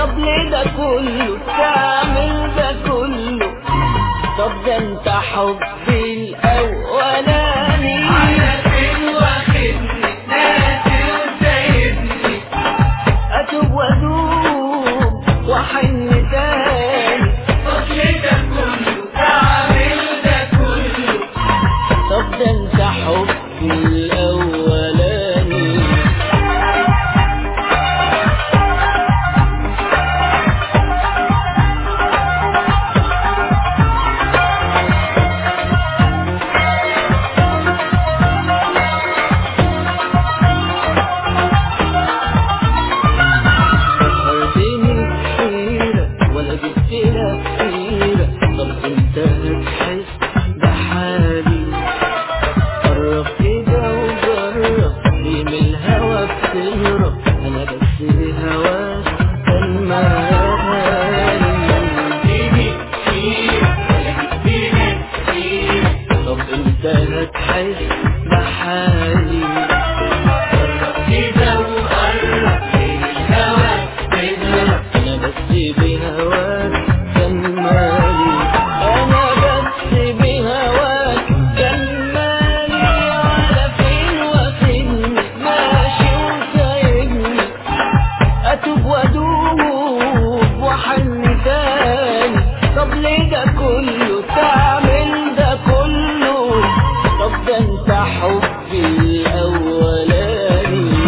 طب ليه ده كله تعمل ده كله طب ده انت حبي الاولاني على فين واخدني ناسي وسايبني اتوب وادوب واحن تاني طب ليه ده كله تعمل ده كله طب ده انت حبي الاولاني سهرتني الحيرة ولا جبت لك سيرة طب انت هتحس بحالي قرب كده وجرب ليه من الهوا بتهرب انا بس بهواك كان مالي اديني كتير ولا اديني كتير طب انت هتحس بحالي كده وقرب من الهوا تهرب انا بس بهواك كان مالي انا بس بهواك كان مالي على فين واخدني ماشي وسايبني اتوب وادوب واحن تاني طب ليه ده كله تعمل ده كله طب ده انت حبي الاولاني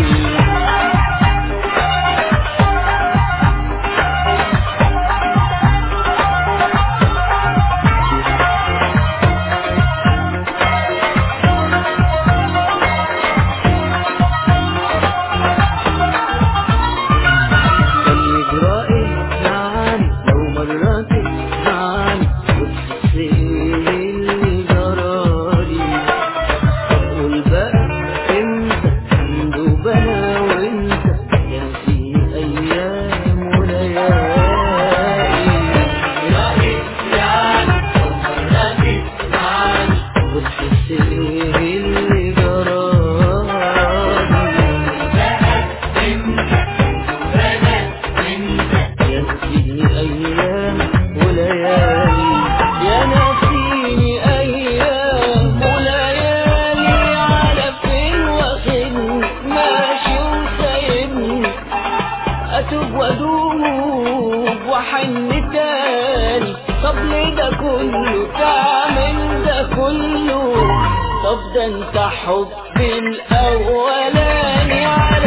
كان يجرأي معاني لو مرات معاني وتحس اللي جرالي قول بقى انت عنده بلا وانت يا في ايام وليالي رأيك يعني ومراتي معاني وتحس اللي جرالي بقت انت وبدت انت ينسيني أيام وليالي يا نسيني أيام وليالي على فين واخدني ماشي وسايبني أتوب وأدوب وأحن تاني طب ليه ده كله تعمل ده كله طب ده انت حبي الأولاني على